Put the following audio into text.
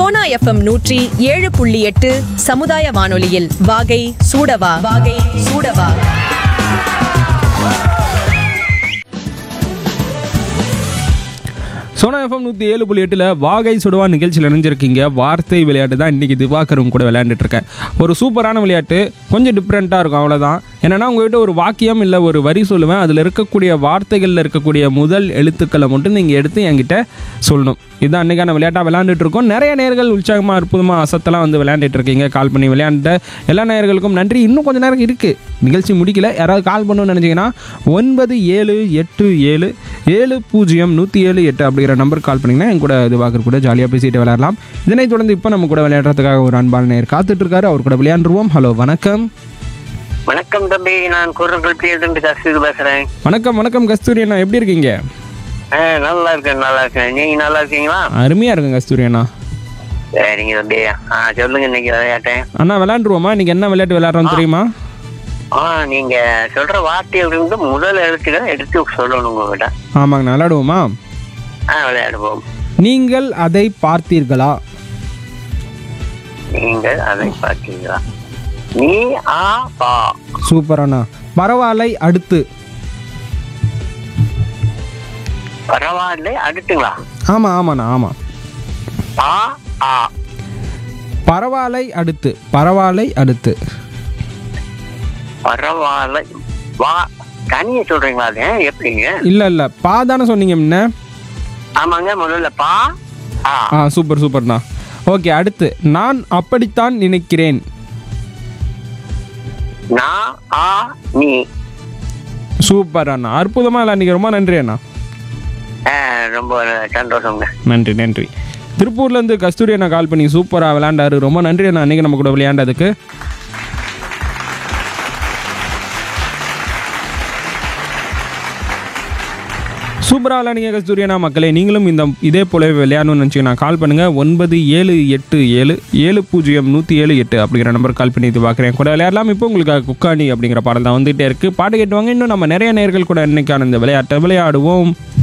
Sona FM நூற்றி ஏழு புள்ளி எட்டு சமுதாய வானொலியில் வாகை சூடவா வாகை சூடவா சோனா எஃப்எம் நூற்றி ஏழு புள்ளி எட்டில் வாகை சுடுவா நிகழ்ச்சியில் இணைஞ்சிருக்கீங்க வார்த்தை விளையாட்டு தான் இன்றைக்கி திவாகரும் கூட விளையாண்டுட்டு இருக்கேன் ஒரு சூப்பரான விளையாட்டு கொஞ்சம் டிஃப்ரெண்ட்டாக இருக்கும் அவ்வளோதான் என்னன்னா உங்ககிட்ட ஒரு வாக்கியம் இல்லை ஒரு வரி சொல்லுவேன் அதில் இருக்கக்கூடிய வார்த்தைகளில் இருக்கக்கூடிய முதல் எழுத்துக்களை மட்டும் நீங்கள் எடுத்து என்கிட்ட சொல்லணும் இதுதான் அன்றைக்கான விளையாட்டாக விளையாண்டுட்டு இருக்கோம் நிறைய நேர்கள் உற்சாகமாக அற்புதமாக அசத்தெல்லாம் வந்து விளையாண்டுட்டு இருக்கீங்க கால் பண்ணி விளையாண்ட எல்லா நேயர்களுக்கும் நன்றி இன்னும் கொஞ்சம் நேரம் இருக்குது நிகழ்ச்சி முடிக்கல யாராவது கால் பண்ணணும்னு நினச்சிங்கன்னா ஒன்பது ஏழு எட்டு ஏழு ஏழு பூஜ்ஜியம் நூற்றி ஏழு எட்டு அப்படிங்கிற நம்பர் கால் பண்ணிங்கன்னா என் கூட திவாகர் கூட ஜாலியாக பேசிட்டு விளையாடலாம் இதனைத் தொடர்ந்து இப்போ நம்ம கூட விளையாடுறதுக்காக ஒரு அன்பான நேர் காத்துட்டு இருக்காரு அவர் கூட விளையாண்டுருவோம் ஹலோ வணக்கம் வணக்கம் தம்பி நான் குரல் பேருந்து கஸ்தூரி பேசுறேன் வணக்கம் வணக்கம் கஸ்தூரி அண்ணா எப்படி இருக்கீங்க ஆ, நல்லா இருக்கேன் நல்லா இருக்கேன் நீங்க நல்லா இருக்கீங்களா அருமையாக இருக்குங்க கஸ்தூரி அண்ணா சரிங்க தம்பி ஆ சொல்லுங்க இன்னைக்கு விளையாட்டேன் அண்ணா விளையாண்டுருவோமா இன்னைக்கு என்ன விளையாட்டு விளையாடுறோம் தெரியுமா ஆ நீங்க சொல்ற வார்த்தையில இருந்து முதல் எழுத்துக்களை எடுத்து சொல்லணும் உங்ககிட்ட ஆமாங்கண்ணா விளையாடுவோமா ஆ விளையாடுவோம் நீங்கள் அதை பார்த்தீர்களா நீங்கள் அதை பார்த்தீங்களா நீ ஆ பா சூப்பர் அண்ணா பரவாயில்லை அடுத்து பரவாயில்ல அடுத்துங்களா ஆமாம் ஆமாண்ணா ஆமாம் பா ஆ பரவாயில்லை அடுத்து பரவாயில்லை அடுத்து பரவாயில்ல வா தனியா சொல்றீங்களா அது எப்படிங்க இல்லை இல்லை பா தானே சொன்னீங்க முன்ன ஆமாங்க முதல்ல பா ஆ ஆ சூப்பர் சூப்பர்ண்ணா ஓகே அடுத்து நான் அப்படித்தான் நினைக்கிறேன் நான் ஆ நீ சூப்பர் அண்ணா அற்புதமாக விளையாண்டிங்க ரொம்ப நன்றி அண்ணா ஆ, ரொம்ப சந்தோஷங்க நன்றி நன்றி திருப்பூர்லேருந்து கஸ்தூரி அண்ணா கால் பண்ணி சூப்பராக விளையாண்டாரு ரொம்ப நன்றி அண்ணா அன்றைக்கி நம்ம கூட விளையாண்டதுக்கு சூப்பராக விளையாடுங்க கஸ்தூரி அண்ணா மக்களே நீங்களும் இந்த இதே போலவே விளையாடணும்னு நினச்சிங்கன்னா கால் பண்ணுங்கள் ஒன்பது ஏழு எட்டு ஏழு ஏழு பூஜ்ஜியம் நூற்றி ஏழு எட்டு அப்படிங்கிற நம்பர் கால் பண்ணி இது பார்க்குறேன் கூட விளையாடலாம் இப்போ உங்களுக்கு குக்காணி அப்படிங்கிற பாடல் தான் வந்துகிட்டே இருக்குது பாட்டு கேட்டுவாங்க இன்னும் நம்ம நிறைய நேர்கள் கூட இன்னைக்கான இந்த விளையாட்டை விளையாடுவோம்